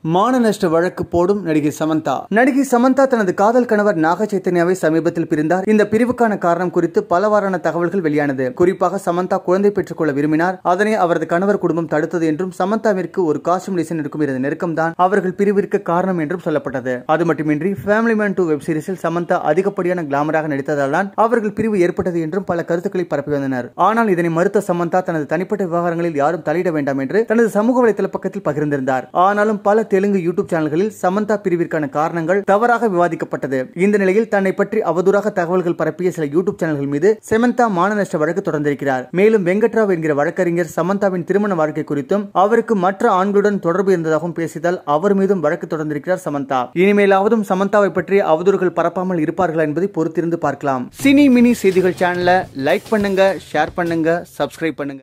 மான நஷ்ட வழக்கு போடும் நடிகை சமந்தா நடிகை சமந்தா தனது காதல் கணவர் நாக சைத்தன்யாவை சமீபத்தில் பிரிந்தார் இந்த பிரிவுக்கான காரணம் குறித்து பலவாறான தகவல்கள் வெளியானது குறிப்பாக சமந்தா குழந்தை பெற்றுக்கொள்ள விரும்பினார் அதனை அவரது கணவர் குடும்பம் தடுத்தது என்றும் சமந்தாவிற்கு ஒரு காஸ்டியூம் டிசைனருக்கும் இருந்த நெருக்கம்தான் அவர்கள் பிரிவிற்கு காரணம் என்றும் சொல்லப்பட்டது அது மட்டுமின்றி ஃபேமிலி மேன் டூ வெப் சீரிஸில் சமந்தா அதிகப்படியான கிளாமராக நடித்ததால் தான் அவர்கள் பிரிவு ஏற்பட்டது என்றும் பல கருத்துக்களை பரப்பி வந்தனர் ஆனால் இதனை மறுத்த சமந்தா தனது தனிப்பட்ட விவகாரங்களில் யாரும் தலையிட வேண்டாம் என்று தனது சமூக வலைதள பக்கத்தில் பகிர்ந்திருந்தார் ஆனாலும் பல தெலுங்கு யூடியூப் சேனல்களில் சமந்தா பிரிவிற்கான காரணங்கள் தவறாக விவாதிக்கப்பட்டது இந்த நிலையில் தன்னை பற்றி அவதூறாக தகவல்கள் பரப்பிய சில யூடியூப் சேனல்கள் மீது செமந்தா மான நஷ்ட வழக்கு தொடர்ந்திருக்கிறார் மேலும் வெங்கட்ராவ் என்கிற வழக்கறிஞர் சமந்தாவின் திருமண வாழ்க்கை குறித்தும் அவருக்கு மற்ற ஆண்களுடன் தொடர்பு இருந்ததாகவும் பேசியதால் அவர் மீதும் வழக்கு தொடர்ந்திருக்கிறார் சமந்தா இனிமேலாவதும் சமந்தாவை பற்றி அவதூறுகள் பரப்பாமல் இருப்பார்களா என்பதை பொறுத்திருந்து பார்க்கலாம் சினி மினி செய்திகள் சேனலை லைக் பண்ணுங்க ஷேர் பண்ணுங்க சப்ஸ்கிரைப் பண்ணுங்க